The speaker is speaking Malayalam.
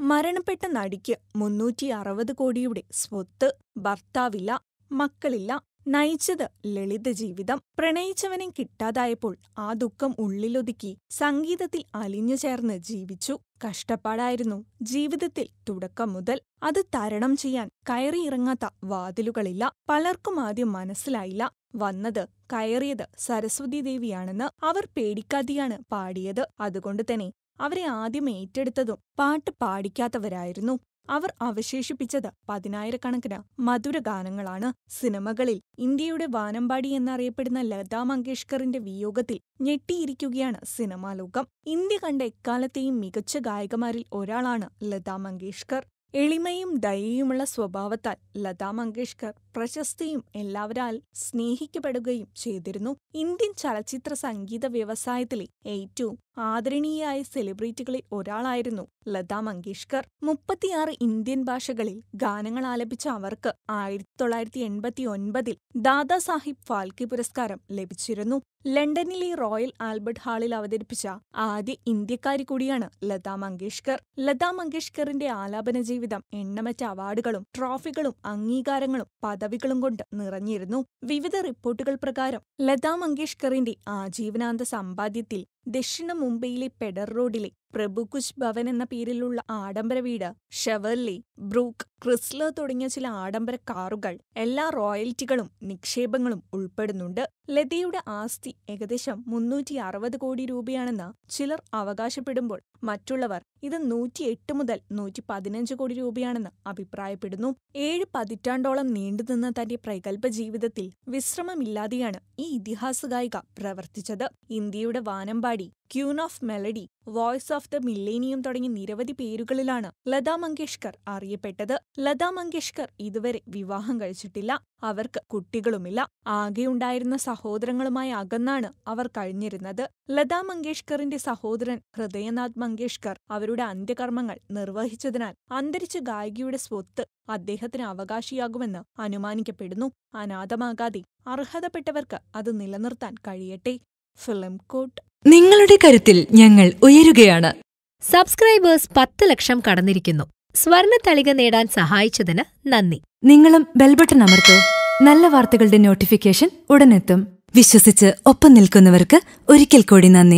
മരണപ്പെട്ട നടിക്ക് മുന്നൂറ്റി അറുപത് കോടിയുടെ സ്വത്ത് ഭർത്താവില്ല മക്കളില്ല നയിച്ചത് ലളിത ജീവിതം പ്രണയിച്ചവനെ കിട്ടാതായപ്പോൾ ആ ദുഃഖം ഉള്ളിലൊതുക്കി സംഗീതത്തിൽ അലിഞ്ഞുചേർന്ന് ജീവിച്ചു കഷ്ടപ്പാടായിരുന്നു ജീവിതത്തിൽ തുടക്കം മുതൽ അത് തരണം ചെയ്യാൻ കയറിയിറങ്ങാത്ത വാതിലുകളില്ല പലർക്കും ആദ്യം മനസ്സിലായില്ല വന്നത് കയറിയത് സരസ്വതി ദേവിയാണെന്ന് അവർ പേടിക്കാതെയാണ് പാടിയത് അതുകൊണ്ട് തന്നെ അവരെ ആദ്യം ഏറ്റെടുത്തതും പാട്ട് പാടിക്കാത്തവരായിരുന്നു അവർ അവശേഷിപ്പിച്ചത് പതിനായിരക്കണക്കിന് മധുരഗാനങ്ങളാണ് സിനിമകളിൽ ഇന്ത്യയുടെ വാനമ്പാടി എന്നറിയപ്പെടുന്ന ലതാ മങ്കേഷ്കറിന്റെ വിയോഗത്തിൽ ഞെട്ടിയിരിക്കുകയാണ് സിനിമാ ലോകം ഇന്ത്യ കണ്ട എക്കാലത്തെയും മികച്ച ഗായകമാരിൽ ഒരാളാണ് ലതാ മങ്കേഷ്കർ എളിമയും ദയയുമുള്ള സ്വഭാവത്താൽ ലതാ മങ്കേഷ്കർ പ്രശസ്തിയും എല്ലാവരാൽ സ്നേഹിക്കപ്പെടുകയും ചെയ്തിരുന്നു ഇന്ത്യൻ ചലച്ചിത്ര സംഗീത വ്യവസായത്തിലെ ഏറ്റവും ആദരണീയായ സെലിബ്രിറ്റികളിൽ ഒരാളായിരുന്നു ലതാ മങ്കേഷ്കർ മുപ്പത്തിയാറ് ഇന്ത്യൻ ഭാഷകളിൽ ഗാനങ്ങൾ ആലപിച്ച അവർക്ക് ആയിരത്തി തൊള്ളായിരത്തി എൺപത്തി ഒൻപതിൽ ദാദാസാഹിബ് ഫാൽക്കെ പുരസ്കാരം ലഭിച്ചിരുന്നു ലണ്ടനിലെ റോയൽ ആൽബർട്ട് ഹാളിൽ അവതരിപ്പിച്ച ആദ്യ ഇന്ത്യക്കാരി കൂടിയാണ് ലതാ മങ്കേഷ്കർ ലതാ മങ്കേഷ്കറിന്റെ ആലാപന ജീവിതം എണ്ണമറ്റ അവാർഡുകളും ട്രോഫികളും അംഗീകാരങ്ങളും പദവികളും കൊണ്ട് നിറഞ്ഞിരുന്നു വിവിധ റിപ്പോർട്ടുകൾ പ്രകാരം ലതാ മങ്കേഷ്കറിന്റെ ആജീവനാന്ത സമ്പാദ്യത്തിൽ ദക്ഷിണ മുംബൈയിലെ പെഡർ റോഡിലെ പ്രഭു കുശ് ഭവൻ എന്ന പേരിലുള്ള ആഡംബര വീട് ഷെവർലി ബ്രൂക്ക് ക്രിസ്ലർ തുടങ്ങിയ ചില ആഡംബര കാറുകൾ എല്ലാ റോയൽറ്റികളും നിക്ഷേപങ്ങളും ഉൾപ്പെടുന്നുണ്ട് ലതയുടെ ആസ്തി ഏകദേശം മുന്നൂറ്റി അറുപത് കോടി രൂപയാണെന്ന് ചിലർ അവകാശപ്പെടുമ്പോൾ മറ്റുള്ളവർ ഇത് നൂറ്റിയെട്ട് മുതൽ നൂറ്റി പതിനഞ്ച് കോടി രൂപയാണെന്ന് അഭിപ്രായപ്പെടുന്നു ഏഴ് പതിറ്റാണ്ടോളം നീണ്ടുനിന്ന തന്റെ പ്രഗൽഭ ജീവിതത്തിൽ വിശ്രമമില്ലാതെയാണ് ഈ ഇതിഹാസ ഗായിക പ്രവർത്തിച്ചത് ഇന്ത്യയുടെ വാനമ്പാടി queen of melody voice of the millennium തുടങ്ങിയ നിരവധി പേരുകളിലാണ് ലതാ മങ്കേഷ്കർ അറിയപ്പെട്ടത് ലതാ മങ്കേഷ്കർ ഇതുവരെ വിവാഹം കഴിച്ചിട്ടില്ല അവർക്ക് കുട്ടികളുമില്ല ആകെയുണ്ടായിരുന്ന സഹോദരങ്ങളുമായി അകന്നാണ് അവർ കഴിഞ്ഞിരുന്നത് ലതാ മങ്കേഷ്കറിന്റെ സഹോദരൻ ഹൃദയനാഥ് മങ്കേഷ്കർ അവരുടെ അന്ത്യകർമ്മങ്ങൾ നിർവഹിച്ചതിനാൽ അന്തരിച്ച ഗായികയുടെ സ്വത്ത് അദ്ദേഹത്തിന് അവകാശിയാകുമെന്ന് അനുമാനിക്കപ്പെടുന്നു അനാഥമാകാതെ അർഹതപ്പെട്ടവർക്ക് അത് നിലനിർത്താൻ കഴിയട്ടെ ഫിലിം കോട്ട് നിങ്ങളുടെ കരുത്തിൽ ഞങ്ങൾ ഉയരുകയാണ് സബ്സ്ക്രൈബേഴ്സ് പത്ത് ലക്ഷം കടന്നിരിക്കുന്നു സ്വർണ തളിക നേടാൻ സഹായിച്ചതിന് നന്ദി നിങ്ങളും ബെൽബട്ടൺ അമർത്തോ നല്ല വാർത്തകളുടെ നോട്ടിഫിക്കേഷൻ ഉടനെത്തും വിശ്വസിച്ച് ഒപ്പം നിൽക്കുന്നവർക്ക് ഒരിക്കൽ കൂടി നന്ദി